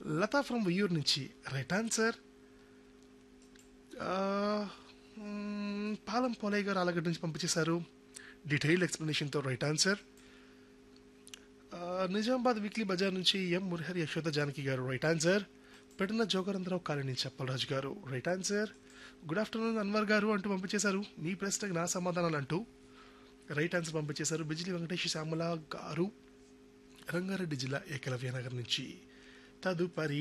Lata from Uyyuru నుంచి right answer పాలం పోలయ్య గారు ఆలగడ్డ నుంచి పంపించేశారు డీటెయిల్డ్ ఎక్స్ప్లెనేషన్తో రైట్ ఆన్సర్ నిజామాబాద్ వీక్లీ బజార్ నుంచి ఎం మురహరి యశోద జానకి గారు రైట్ ఆన్సర్ పెడున్న జోగరంధ్రరావు కాలనీ నుంచి చెప్పలరాజు గారు right answer good afternoon Anwar గారు అంటూ పంపించేశారు మీ ప్రశ్నకు నా సమాధానాలు అంటూ రైట్ ఆన్సర్ పంపించేశారు బిజిలి వెంకటేష్ శ్యామల గారు రంగారెడ్డి జిల్లా ఏకలవ్య నగర్ నుంచి తదుపరి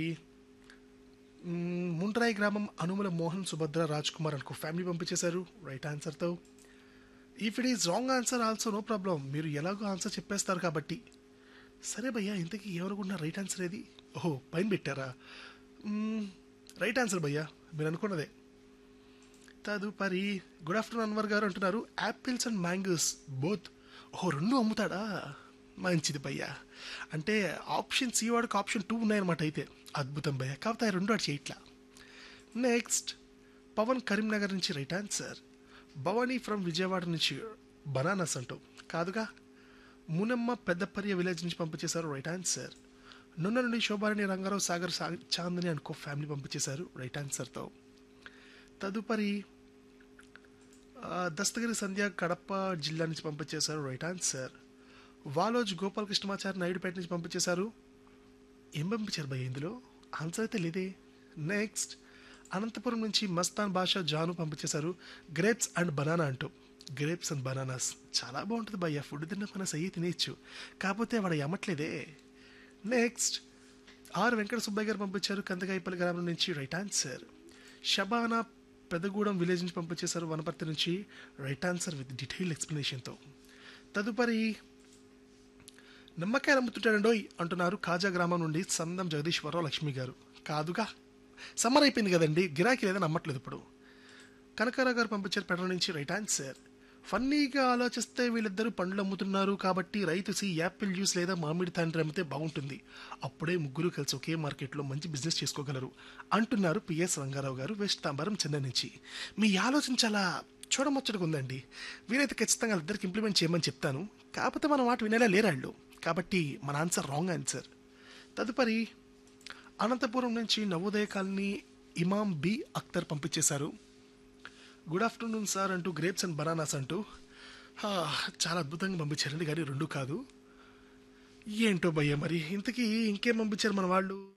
మ్మ్, ముండ్రాయి గ్రామం అనుమల మోహన్ సుభద్ర రాజ్ కుమార్ అనుకో ఫ్యామిలీ పంపించేశారు రైట్ ఆన్సర్తో if it is wrong answer also no problem మీరు ఎలాగో ఆన్సర్ చెప్పేస్తారు కాబట్టి సరే భయ్యా ఇంతకీ ఎవరుకున్న రైట్ ఆన్సర్ ఏది ఓహో పైన పెట్టారా మ్మ్, రైట్ ఆన్సర్ భయ్యా మీరు అనుకున్నదే తదుపరి గుడ్ ఆఫ్టర్నూన్ అన్వర్ గారు అంటున్నారు యాపిల్స్ అండ్ మ్యాంగోస్ బోత్ ఓహో రెండు అమ్ముతాడా మంచిది భయ్యా అంటే ఆప్షన్ సి వాడికి ఆప్షన్ టూ ఉన్నాయన్నమాట అయితే అద్భుతం భయ్యా కాకపోతే ఆ రెండు వాడు చేయట్లా నెక్స్ట్ పవన్ కరీంనగర్ నుంచి right answer Bhavani from Vijayawada నుంచి బనానాస్ అంటూ కాదుగా మునమ్మ పెద్దపర్య విలేజ్ నుంచి పంపించేశారు రైట్ ఆన్సర్ నున్న నుండి శోభారాణి రంగారావు సాగర్ సా- చాందని అనుకో ఫ్యామిలీ పంపించేశారు రైట్ ఆన్సర్తో తదుపరి ఆ, దస్తగిరి సంధ్య కడప జిల్లా నుంచి పంపించేశారు రైట్ ఆన్సర్ వాలోజ్ గోపాలకృష్ణమాచారి నాయుడుపేట నుంచి పంపించేశారు ఏం పంపించారు భయ్య ఇందులో ఆన్సర్ అయితే లేదే నెక్స్ట్ అనంతపురం నుంచి మస్తాన్ భాష జాను పంపించేశారు గ్రేప్స్ అండ్ బనానా అంటూ గ్రేప్స్ అండ్ బనానాస్ చాలా బాగుంటుంది భయ్య ఫుడ్ తిన్న మన సయ్యి తినేయచ్చు కాకపోతే వాడు ఎమ్మట్లేదే నెక్స్ట్ ఆర్ వెంకట సుబ్బయ్య గారు పంపించారు కందగాయపల్లి గ్రామం నుంచి right answer Shabana Pedagudem village నుంచి పంపించేశారు వనపర్తి నుంచి రైట్ ఆన్సర్ విత్ డీటెయిల్ ఎక్స్ప్లెనేషన్తో తదుపరి నిమ్మకాయలు అమ్ముతుంటాడండోయ్ అంటున్నారు కాజా గ్రామం నుండి సందం జగదీశ్వరరావు లక్ష్మి గారు కాదుగా సమ్మర్ అయిపోయింది కదండి గిరాకీ లేదని నమ్మట్లేదు ఇప్పుడు కనకారావు గారు పంపించారు పెట్రోల్ నుంచి రైట్ ఆన్సర్ ఫన్నీగా ఆలోచిస్తే వీళ్ళిద్దరూ పండ్లు అమ్ముతున్నారు కాబట్టి రైతు సి యాపిల్ జ్యూస్ లేదా మామిడి తండ్రి అమ్మితే బాగుంటుంది అప్పుడే ముగ్గురు కలిసి ఒకే మార్కెట్లో మంచి బిజినెస్ చేసుకోగలరు అంటున్నారు పిఎస్ రంగారావు గారు వెస్ట్ తాంబరం చెన్నై నుంచి మీ ఆలోచన చాలా చూడముచ్చటగా ఉందండి వీరైతే ఖచ్చితంగా వాళ్ళిద్దరికి ఇంప్లిమెంట్ చేయమని చెప్తాను కాకపోతే మన మాట వినేలా లేరాళ్ళు కాబట్టి మన ఆన్సర్ రాంగ్ ఆన్సర్ తదుపరి అనంతపురం నుంచి నవోదయ కాలనీ ఇమాం బి అఖ్తర్ పంపించేశారు గుడ్ ఆఫ్టర్నూన్ సార్ అంటూ గ్రేప్స్ అండ్ బనానాస్ అంటూ హా, చాలా అద్భుతంగా పంపించారండి కానీ రెండు కాదు ఏంటో భయ్య మరి ఇంతకీ ఇంకేం పంపించారు మన వాళ్ళు